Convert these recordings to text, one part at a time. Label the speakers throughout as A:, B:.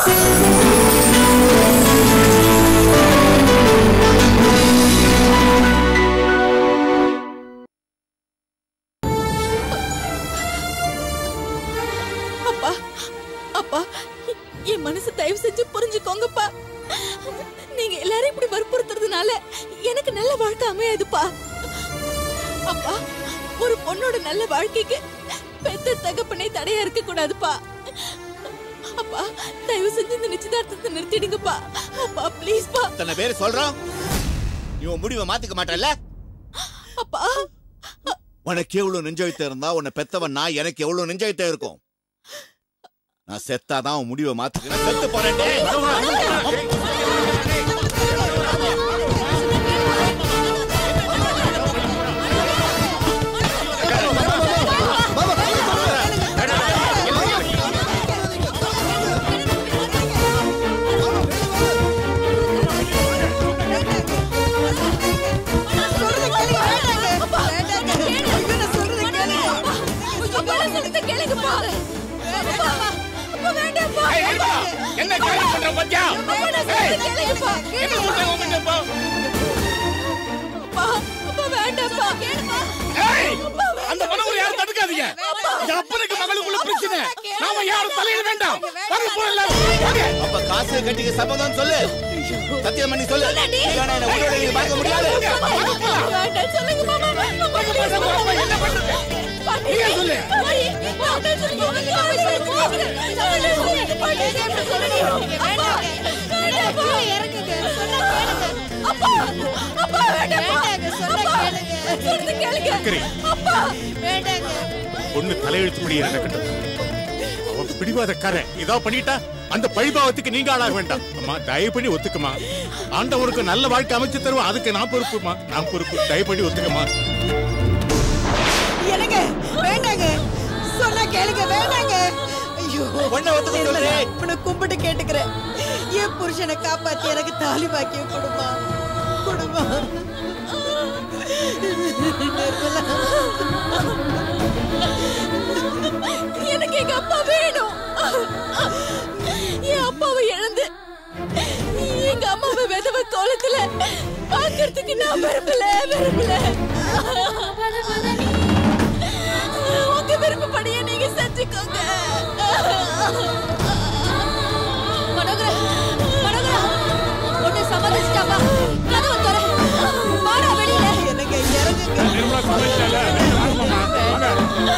A: அப்பா அப்பா என் மனசு தயவு செஞ்சு புரிஞ்சுக்கோங்கப்பா நீங்க எல்லாரும் இப்படி வற்புறுத்துறதுனால எனக்கு நல்ல வாழ்க்கை அமையாதுப்பா அப்பா ஒரு பொண்ணோட நல்ல வாழ்க்கைக்கு பெத்த தகப்பனே தடையா இருக்க கூடாதுப்பா அப்பா தயவு செஞ்சு இந்த நிச்சயதார்த்தத்தை நிறுத்திடுங்கப்பா அப்பா ப்ளீஸ்ப்பா
B: இத்தனை பேர் சொல்றோம் நீ உன் முடிவை மாத்திக்க மாட்டல்ல
A: அப்பா
B: உனக்கு எவ்வளவு நெஞ்சழுத்தம் இருந்தா உன்னை பெத்தவன் நான் எனக்கு எவ்வளவு நெஞ்சழுத்தம் இருக்கும் நான் செத்தாதான் உன் முடிவை மாத்துக்கிறேன் செத்து போறேன்டே
A: அப்பா நான் சொல்றதை கேளுங்கப்பா அப்பா, அப்பா வேண்டாம்ப்பா
C: என்ன கேள்வி பண்ற பத்தியா
A: அப்பா, நான் சொல்றதை கேளுங்கப்பா
C: என்ன சொல்றேன் உங்ககிட்ட இப்போ
A: அப்பா அப்பா வேண்டாம்ப்பா
C: ஏய், அந்த மனவரை யாரும் தடுக்காதீங்க என் அப்பனுக்கு மகளுக்குள்ள பிரச்சனை நாம யாரும் தலையிட வேண்டாம் வாங்க போறலாம் வாங்க
B: அப்ப காசு கட்டிக்க சம்மதம் சொல்லு சத்தியம் பண்ணி சொல்லு
A: சொல்லடி.
B: இல்லைன்னா என்னை உயிரோட நீ பார்க்க முடியாது
A: வேண்டாம் சொல்லுங்க மாமா மாமா please, மாமா.
C: அப்பா, என்ன பண்றது
A: பாட்டி,
C: நீயே சொல்லு.
A: பாட்டி, வேண்டாம் சொல்லுங்க மாமா. சாமி, சாமி, சாமி, சாமி, பாட்டி, கேட்டு சொல்லுங்க. அப்பா, வேண்டாம்ப்பா. அப்பா, அப்பா, வேண்டாம்ப்பா. அப்பா, சொல்றதை கேளுங்க. அப்பா,
C: பொண்ணு தலையெழுத்துப்படி நடக்கட்டும் அவன் பிடிவாதக்காரன் இதோ பண்ணிட்டா அந்த பழிபாவத்துக்கு நீங்க ஆளாக வேண்டாம் அம்மா தயவு பண்ணி ஒத்துக்குமா ஆண்டவருக்கு நல்ல வாழ்க்கை அமைச்சு தருவோம் அதுக்கு நான் பொறுப்புமா நான் பொறுப்பு தயவு பண்ணி ஒத்துக்கமா
D: எனக்கு வேண்டாங்க சொன்னா கேளுங்க வேண்டாங்க ஐயோ
B: பொண்ணை ஒத்துக்க சொல்லுடி.
D: உன்னை கும்பிட்டு கேட்டுக்கிறேன் என் புருஷனை காப்பாத்தி எனக்கு தாலி பாக்கியம் கொடுமா கொடுமா நிர்மலா
A: எனக்கு எங்க அப்பா வேணும் என் அப்பாவை இழந்து எங்க அம்மாவை விதவ கோலத்துல பாக்குறதுக்கு நான் விரும்பல விரும்பல உங்க விருப்பப்படியே நீங்க செஞ்சுக்கோங்க மனோகரா மனோகரா ஒண்ணு சமாளிச்சிட்டாப்பா கதவை தர வாடா வெளியில
D: எனக்கு இறங்குங்க
C: நிர்மலா சமைச்சல வாங்க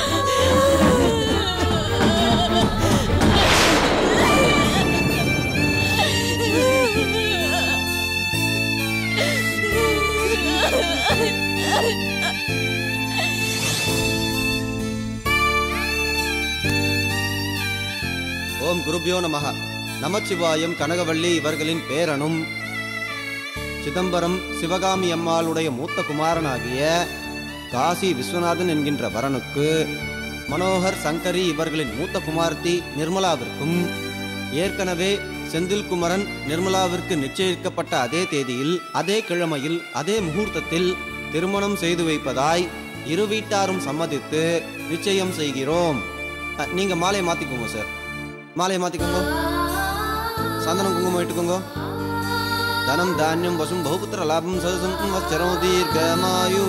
E: ஓம் குருபியோ நமக நமச்சிவாயம் கனகவள்ளி இவர்களின் பேரனும் சிதம்பரம் சிவகாமி அம்மாளுடைய மூத்த குமாரனாகிய காசி விஸ்வநாதன் என்கின்ற வரனுக்கு மனோகர் சங்கரி இவர்களின் மூத்த குமார்த்தி நிர்மலாவிற்கும் ஏற்கனவே செந்தில்குமரன் நிர்மலாவிற்கு நிச்சயிக்கப்பட்ட அதே தேதியில் அதே கிழமையில் அதே முகூர்த்தத்தில் திருமணம் செய்து வைப்பதாய் இரு வீட்டாரும் சம்மதித்து நிச்சயம் செய்கிறோம் அ, நீங்க மாலையை மாத்திக்கோங்க சார் மாலையை மாத்திக்கோங்க சந்தனம் குங்குமம் இட்டுக்கோங்க தனம் தானியம் வசும் பகுபுத்திர லாபம் சதசம் வச்சரம் தீர்க்கமாயு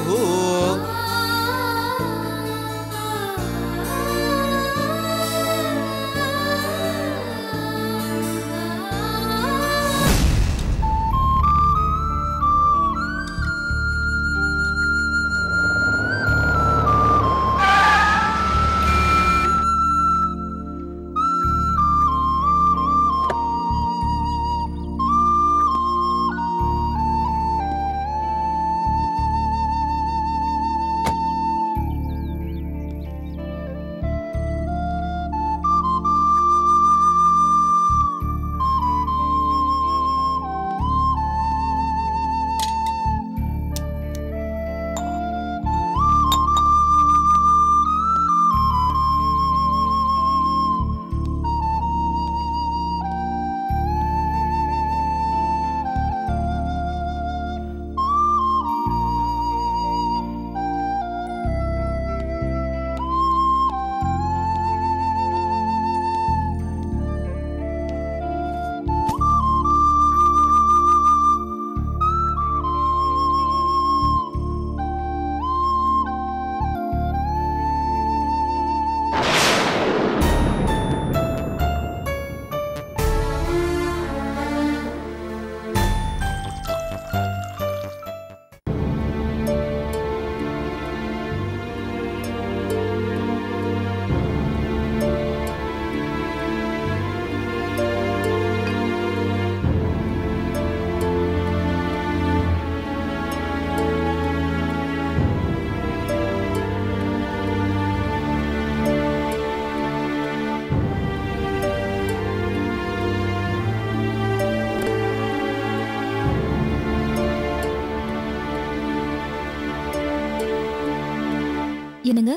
F: என்னங்க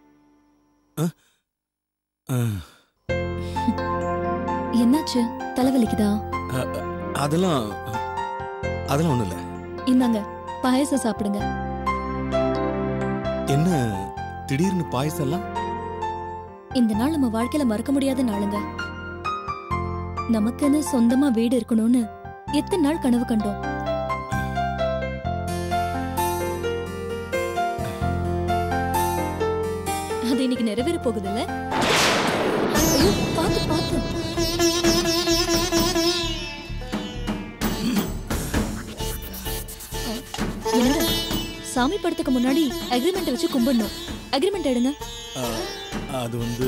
G: அஹ்,
F: என்னாச்சு தலைவலிக்குதா
G: அ- அ- அதெல்லாம் அதெல்லாம் ஒண்ணும் இல்ல
F: இந்தாங்க பாயசம் சாப்பிடுங்க
G: என்ன திடீர்னு பாயசம் எல்லாம்
F: இந்த நாள் நம்ம வாழ்க்கையில மறக்க முடியாத நாளுங்க நமக்குன்னு சொந்தமா வீடு இருக்கணும்னு எத்தனை நாள் கனவு கண்டோம் அது இன்னைக்கு நிறைவேற போகுதுல்ல ஐயோ, பாத்து பாத்து என்னங்க சாமி படத்துக்கு முன்னாடி அக்ரிமெண்ட் வச்சு கும்பிடணும் அக்ரிமெண்ட் எடுங்க
G: அஹ், அது வந்து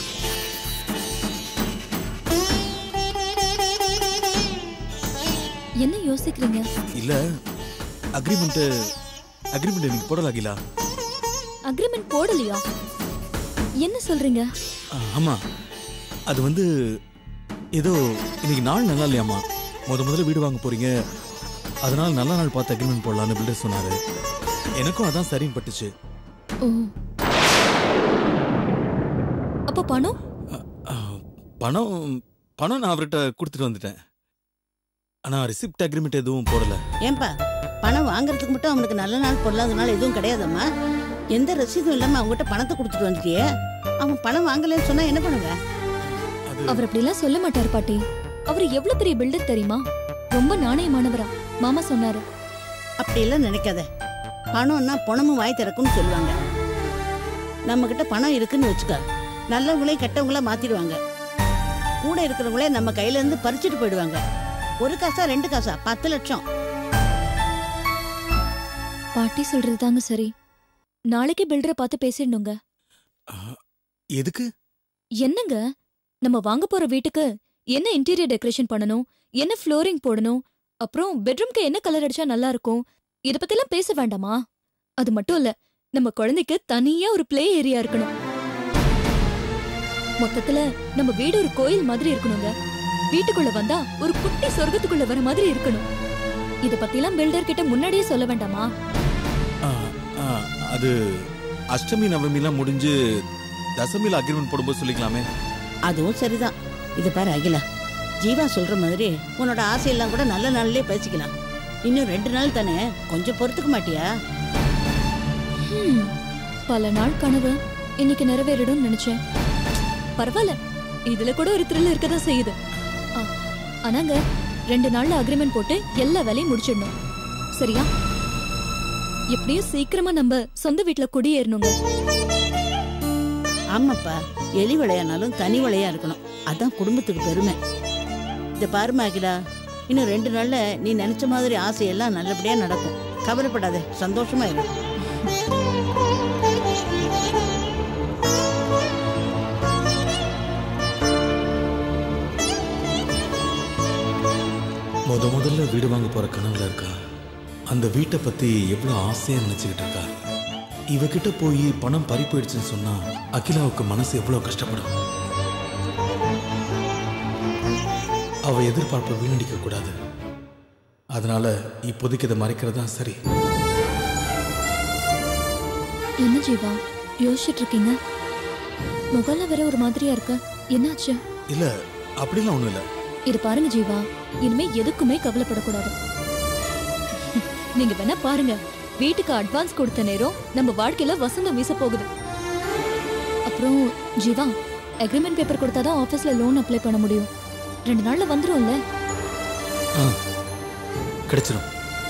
F: என்ன யோசிக்கிறீங்க
G: இல்ல அக்ரிமெண்ட் அக்ரிமெண்ட் நீங்க போடல அகிலா
F: அக்ரிமெண்ட் போடலையா என்ன சொல்றீங்க
G: அஹ், ஆமா அது வந்து ஏதோ இன்னைக்கு நாள் நல்லா இல்லையாமா முத முதல்ல வீடு வாங்க போறீங்க அதனால நல்ல நாள் பார்த்து அக்ரிமெண்ட் போடலாம்னு பில்டர் சொன்னாரு எனக்கும் அதான் சரின்னு பட்டுச்சு
F: ஓ அப்ப பணம்
G: அஹ், பணம் பணம் நான் அவர்கிட்ட கொடுத்துட்டு வந்துட்டேன் ஆனா ரிசிப்ட் அக்ரிமெண்ட் எதுவும் போடல
D: ஏன்பா பணம் வாங்குறதுக்கு மட்டும் அவனுக்கு நல்ல நாள் பொல்லாத நாள் எதுவும் கிடையாதம்மா எந்த ரசீதும் இல்லாம அவங்ககிட்ட பணத்தை கொடுத்துட்டு வந்துட்டியே அவன் பணம் வாங்கலைன்னு சொன்னா என்ன பண்ணுங்க
G: அது
F: அவர் அப்படிலாம் சொல்ல மாட்டார் பாட்டி அவர் எவ்வளவு பெரிய பில்டர் தெரியுமா ரொம்ப நாணயமானவரா மாமா சொன்னாரு
D: அப்படி எல்லாம் நினைக்காத பணம்னா பணமும் வாய் திறக்கும்னு சொல்லுவாங்க நம்ம கிட்ட பணம் இருக்குன்னு வச்சுக்க நல்லவங்களையும் கெட்டவங்கள மாத்திடுவாங்க கூட இருக்கிறவங்களே நம்ம கையில இருந்து பறிச்சுட்டு போயிடுவாங்க ஒரு காசா ரெண்டு காசா பத்து லட்சம்
F: பாட்டி சொல்றது தாங்க சரி நாளைக்கே பில்டரை பார்த்து பேசிடணுங்க
G: அஹ், எதுக்கு
F: என்னங்க நம்ம வாங்க போற வீட்டுக்கு என்ன இன்டீரியர் டெக்கரேஷன் பண்ணணும் என்ன ஃப்ளோரிங் போடணும் அப்புறம் பெட்ரூம்க்கு என்ன கலர் அடிச்சா நல்லா இருக்கும் இத பத்திலாம் பேச வேண்டாமா அது மட்டும் இல்ல நம்ம குழந்தைக்கு தனியா ஒரு ப்ளே ஏரியா இருக்கணும் மொத்தத்துல நம்ம வீடு ஒரு கோயில் மாதிரி இருக்கணுங்க வீட்டுக்குள்ள வந்தா ஒரு குட்டி சொர்க்கத்துக்குள்ள வர மாதிரி இருக்கணும் இத பத்திலாம் பில்டர் கிட்ட முன்னாடியே சொல்ல வேண்டாமா
G: அஹ், அஹ், அது அஷ்டமி நவமிலாம் முடிஞ்சு தசமில அக்ரிமெண்ட் போடும்போது சொல்லிக்கலாமே
D: அதுவும் சரிதான் இது பாரு அகிலா ஜீவா சொல்ற மாதிரி உன்னோட ஆசையெல்லாம் கூட நல்ல நாள்லயே பேசிக்கலாம் இன்னும் ரெண்டு நாள் தானே கொஞ்சம் பொறுத்துக்க மாட்டியா
F: ஹம், பல நாள் கனவு இன்னைக்கு நிறைவேறிடும் நினைச்சேன் பரவாயில்ல இதுல கூட ஒரு த்ரில் இருக்கதான் செய்யுது ஆ, ஆனாங்க ரெண்டு நாள்ல அக்ரிமெண்ட் போட்டு எல்லா வேலையும் முடிச்சிடணும் சரியா எப்படியும் சீக்கிரமா நம்ம சொந்த வீட்ல குடியேறணுங்க
D: ஆமாப்பா எலி விளையானாலும் தனி விளையா இருக்கணும் அதான் குடும்பத்துக்கு பெருமை இந்த பாருமா அகிலா இன்னும் ரெண்டு நாள்ல நீ நினைச்ச மாதிரி ஆசையெல்லாம் நல்லபடியா நடக்கும் கவலைப்படாத சந்தோஷமா இரு
G: முத முதல்ல வீடு வாங்க போற கனவுல இருக்கா அந்த வீட்டை பத்தி எவ்வளவு ஆசையா நினைச்சுக்கிட்டு இருக்கா இவகிட்ட போய் பணம் பறி போயிடுச்சுன்னு சொன்னா அகிலாவுக்கு மனசு எவ்வளவு கஷ்டப்படும் அவ எதிர்பார்ப்பை வீணடிக்க கூடாது அதனால இப்போதைக்கு இதை மறைக்கிறது தான் சரி
F: என்ன ஜீவா யோசிச்சுட்டு இருக்கீங்க முகல்ல வேற ஒரு மாதிரியா இருக்கு என்னாச்சு
G: இல்ல அப்படிலாம் ஒண்ணும் இல்ல
F: இது பாருங்க ஜீவா இனிமே எதுக்குமே கவலைப்படக்கூடாது நீங்க வேணா பாருங்க வீட்டுக்கு அட்வான்ஸ் கொடுத்த நேரம் நம்ம வாழ்க்கையில வசந்தம் வீச போகுது அப்புறம் ஜீவா அக்ரிமெண்ட் பேப்பர் கொடுத்தாதான் ஆபீஸ்ல லோன் அப்ளை பண்ண முடியும் ரெண்டு நாள்ல வந்துரும்ல
G: ஆ, கிடைச்சிரும்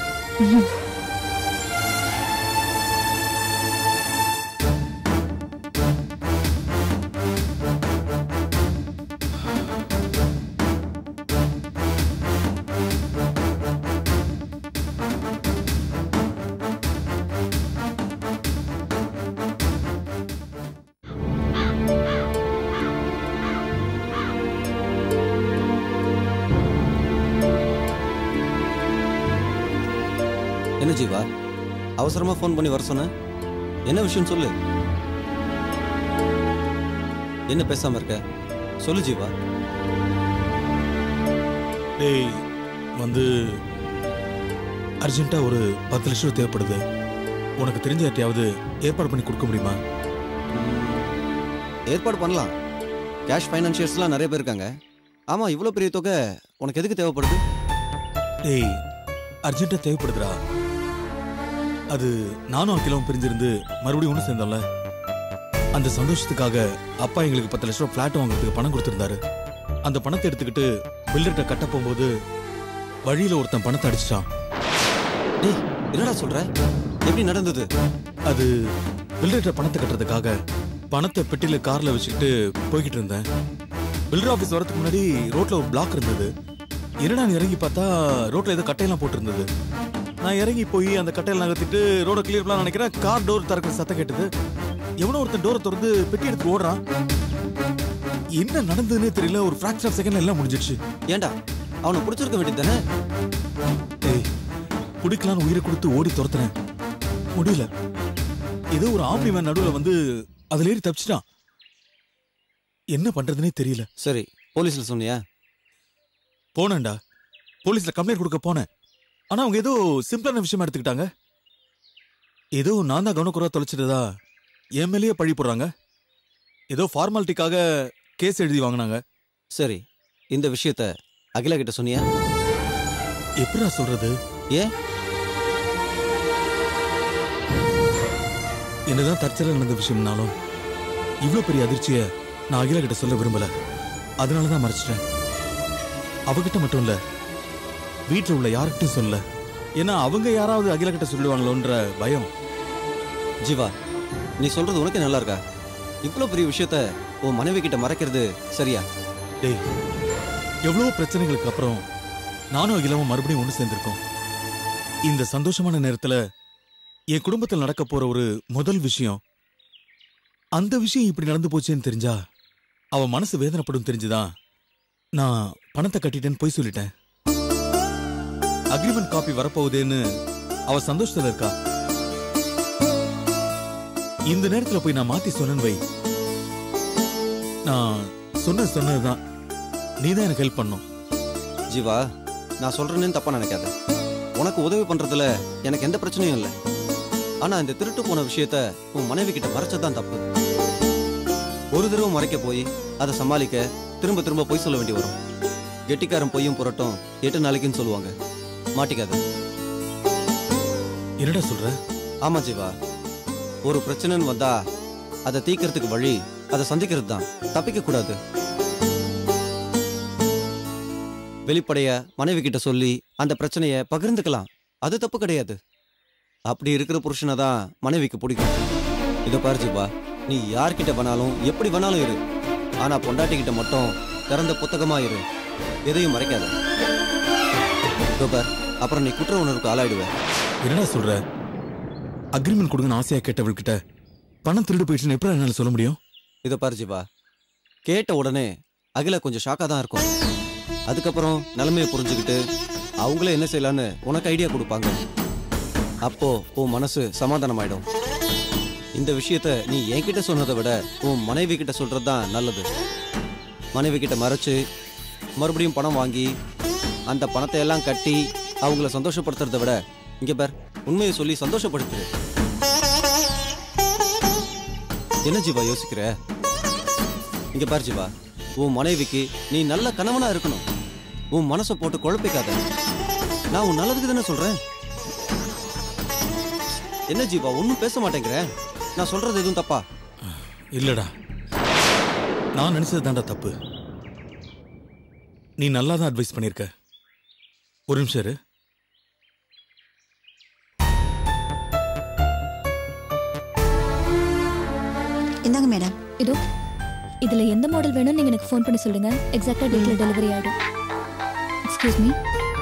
E: என்ன ஜீவா அவசரமா ஃபோன் பண்ணி வர சொன்ன என்ன விஷயம் சொல்லு என்ன பேசாம இருக்க சொல்லு ஜீவா
G: டேய் வந்து அர்ஜென்ட்டா ஒரு பத்து லட்சம் தேவைப்படுது உனக்கு தெரிஞ்ச யார்ட்டையாவது ஏற்பாடு பண்ணி கொடுக்க முடியுமா
E: ஏற்பாடு பண்ணலாம் கேஷ் ஃபைனான்சியர்ஸ்லாம் நிறைய பேர் இருக்காங்க ஆமா இவ்வளோ பெரிய தொகை உனக்கு எதுக்கு தேவைப்படுது
G: டேய் அர்ஜென்ட்டா தேவைப்படுதுடா அது நானும் அகிலாவும் பிரிஞ்சிருந்து மறுபடியும் ஒன்று சேர்ந்தோம்ல அந்த சந்தோஷத்துக்காக அப்பா எங்களுக்கு பத்து லட்சம் ரூபா ஃப்ளாட் வாங்குறதுக்கு பணம் கொடுத்துருந்தாரு அந்த பணத்தை எடுத்துக்கிட்டு பில்டர்கிட்ட கட்ட போகும்போது வழியில ஒருத்தன் பணத்தை அடிச்சிட்டான்
E: டேய் என்னடா சொல்ற எப்படி நடந்தது
G: அது பில்டர்கிட்ட பணத்தை கட்டுறதுக்காக பணத்தை பெட்டியில கார்ல வச்சுக்கிட்டு போய்கிட்டு இருந்தேன் பில்டர் ஆபீஸ் வரதுக்கு முன்னாடி ரோட்ல ஒரு பிளாக் இருந்தது என்னடா நான் இறங்கி பார்த்தா ரோட்ல ஏதோ கட்டையெல்லாம் போட்டிருந்தது நான் இறங்கி போய் அந்த கட்டையில நகர்த்திட்டு ரோட கிளியர் பண்ணலாம் நினைக்கிறேன் கார் டோர் திறக்கிற சத்தம் கேட்டது எவனோ ஒருத்தன் டோரை திறந்து பெட்டி எடுத்து ஓடுறான் என்ன நடந்ததுன்னே தெரியல ஒரு ஃபிராக்சர் செகண்ட் எல்லாம் முடிஞ்சிடுச்சு
E: ஏன்டா அவனை பிடிச்சிருக்க வேண்டியது தானே
G: ஏய் பிடிக்கலான்னு உயிரை கொடுத்து ஓடி துரத்துனேன் முடியல ஏதோ ஒரு ஆம்னி வேன் நடுவுல வந்து அதுல ஏறி தப்பிச்சிட்டான் என்ன பண்றதுனே தெரியல
E: சரி போலீஸ்ல சொன்னியா
G: போனேன்டா போலீஸ்ல கம்ப்ளைண்ட் கொடுக்க போனேன் ஆனா அவங்க ஏதோ சிம்பிளான விஷயமா எடுத்துக்கிட்டாங்க ஏதோ நான் தான் கவனக்குறவா தொலைச்சிட்டதா என் மேலேயே பழி போடுறாங்க ஏதோ ஃபார்மாலிட்டிக்காக கேஸ் எழுதி வாங்கினாங்க
E: சரி இந்த விஷயத்த அகிலா கிட்ட சொன்னியா
G: எப்படிடா சொல்றது
E: ஏன்
G: என்னதான் தற்செயலா நடந்த விஷயம்னாலும் இவ்ளோ பெரிய அதிர்ச்சிய நான் அகிலா கிட்ட சொல்ல விரும்பல அதனால தான் மறைச்சிட்டேன் அவகிட்ட மட்டும் இல்ல வீட்ல உள்ள யார்கிட்டயும் சொல்லல ஏன்னா அவங்க யாராவது அகிலா கிட்ட சொல்லுவாங்களோன்ற பயம்
E: ஜீவா நீ சொல்றது உனக்கு நல்லா இருக்கா இவ்வளோ பெரிய விஷயத்த உன் மனைவி கிட்ட மறைக்கிறது சரியா
G: டேய் எவ்வளவு பிரச்சனைகளுக்கு அப்புறம் நானும் அகிலாவும் மறுபடியும் ஒண்ணு சேர்ந்திருக்கோம் இந்த சந்தோஷமான நேரத்துல என் குடும்பத்தில் நடக்க போற ஒரு முதல் விஷயம் அந்த விஷயம் இப்படி நடந்து போச்சேன்னு தெரிஞ்சா அவ மனசு வேதனைப்படும் தெரிஞ்சுதான் நான் பணத்தை கட்டிட்டேன்னு போய் சொல்லிட்டேன் அக்ரிமெண்ட் காப்பி வரப்போகுதேன்னு அவ சந்தோஷத்துல இருக்கா இந்த நேரத்துல போய் நான் மாத்தி சொன்னேன்னு வை நான் சொன்னது சொன்னதுதான் நீ தான் எனக்கு ஹெல்ப் பண்ணும்
E: ஜீவா நான் சொல்றேன்னு தப்பா நினைக்காத உனக்கு உதவி பண்றதுல எனக்கு எந்த பிரச்சனையும் இல்லை ஆனா இந்த திருட்டு போன விஷயத்த உன் மனைவி கிட்ட மறைச்சதான் தப்பு ஒரு தடவை மறைக்க போய் அதை சமாளிக்க திரும்ப திரும்ப பொய் சொல்ல வேண்டி வரும் கெட்டிக்காரன் பொய்யும் புரட்டும் எட்டு நாளைக்குன்னு சொல்லுவாங்க மாட்டிக்காத
G: என்னடா சொல்ற
E: ஆமா ஜீவா ஒரு பிரச்சனைன்னு வந்தா அதை தீக்கிறதுக்கு வழி அதை சந்திக்கிறது தான் தப்பிக்க கூடாது வெளிப்படைய மனைவி கிட்ட சொல்லி அந்த பிரச்சனைய பகிர்ந்துக்கலாம் அது தப்பு கிடையாது அப்படி இருக்கிற புருஷனை தான் மனைவிக்கு பிடிக்கும் இதை பாரு ஜீவா நீ யார்கிட்ட வேணாலும் எப்படி வேணாலும் இரு ஆனா பொண்டாட்டி கிட்ட மட்டும் திறந்த புத்தகமா இரு எதையும் மறைக்காத இதோ பார் அப்புறம் நீ குற்ற உணர்வுக்கு ஆளாயிடுவ
G: என்னடா சொல்ற அக்ரிமெண்ட் கொடுங்கன்னு ஆசையா கேட்டவள்கிட்ட பணம் திருடு போயிடுச்சுன்னு எப்படி என்னால சொல்ல முடியும்
E: இதை பாரு ஜீவா கேட்ட உடனே அகில கொஞ்சம் ஷாக்காக தான் இருக்கும் அதுக்கப்புறம் நிலைமையை புரிஞ்சுக்கிட்டு அவங்களே என்ன செய்யலான்னு உனக்கு ஐடியா கொடுப்பாங்க அப்போ உன் மனசு சமாதானமாயிடும் இந்த விஷயத்த நீ என்கிட்ட சொன்னதை விட உன் மனைவி கிட்ட சொல்றது தான் நல்லது மனைவி கிட்ட மறைச்சு மறுபடியும் பணம் வாங்கி அந்த பணத்தை எல்லாம் கட்டி அவங்கள சந்தோஷப்படுத்துறதை விட இங்க பார் உண்மையை சொல்லி சந்தோஷப்படுத்துரு என்ன ஜீவா யோசிக்கிற இங்க பாரு ஜீவா உன் மனைவிக்கு நீ நல்ல கணவனா இருக்கணும் உன் மனசை போட்டு குழப்பிக்காத நான் உன் நல்லதுக்கு தானே சொல்றேன் என்ன ஜீவா ஒன்னும் பேச மாட்டேங்கிற நான் சொல்றது எதுவும் தப்பா
G: இல்லடா நான் நினைச்சது தான்டா தப்பு நீ நல்லா தான் அட்வைஸ் பண்ணிருக்க ஒரு நிமிஷம் இரு
H: இந்தாங்க மேடம்
F: இதோ இதுல எந்த மாடல் வேணும்னு நீங்க எனக்கு ஃபோன் பண்ணி சொல்லுங்க எக்ஸாக்ட்டா டேட்ல டெலிவரி ஆயிடும் எக்ஸ்கியூஸ் மீ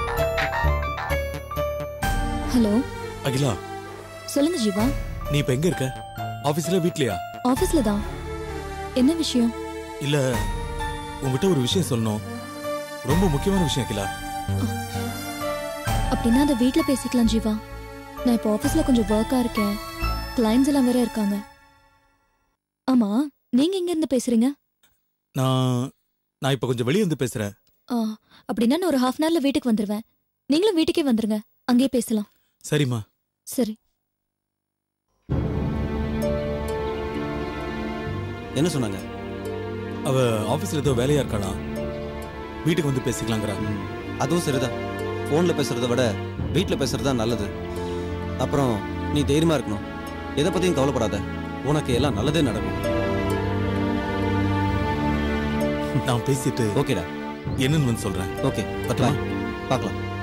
F: ஹலோ
G: அகிலா
F: சொல்லுங்க ஜீவா
G: நீ இப்ப எங்க இருக்க ஆபீஸ்ல வீட்லயா
F: ஆபீஸ்ல தான் என்ன விஷயம்
G: இல்ல உங்ககிட்ட ஒரு விஷயம் சொல்லணும் ரொம்ப முக்கியமான விஷயம் அகிலா
F: அப்படின்னா அதை வீட்ல பேசிக்கலாம் ஜீவா நான் இப்போ ஆபீஸ்ல கொஞ்சம் ஒர்க்கா இருக்கேன் கிளைண்ட்ஸ் எல்லாம் வேற இருக்காங்க ஆமா நீங்க எங்க இருந்து பேசுறீங்க
G: நான் நான் இப்ப கொஞ்சம் வெளியே வந்து பேசுறேன்
F: ஆ, அப்படின்னா நான் ஒரு ஹாஃப் அன் ஹவர்ல வீட்டுக்கு வந்துருவேன் நீங்களும் வீட்டுக்கே வந்துருங்க அங்கேயே பேசலாம்
G: சரிம்மா
F: சரி
E: என்ன சொன்னாங்க
G: அவ ஆபீஸ்ல ஏதோ வேலையா இருக்காளாம் வீட்டுக்கு வந்து பேசிக்கலாங்கிறா
E: ம், அதுவும் சரிதான் ஃபோன்ல பேசுறத விட வீட்டில் பேசுறது தான் நல்லது அப்புறம் நீ தைரியமா இருக்கணும் எதை பத்தியும் கவலைப்படாத உனக்கு எல்லாம் நல்லதே நடக்கும்
G: நான் பேசிட்டு
E: ஓகேடா
G: என்னன்னு வந்து சொல்றேன்
E: ஓகே
G: பட்டுமா
E: பார்க்கலாம்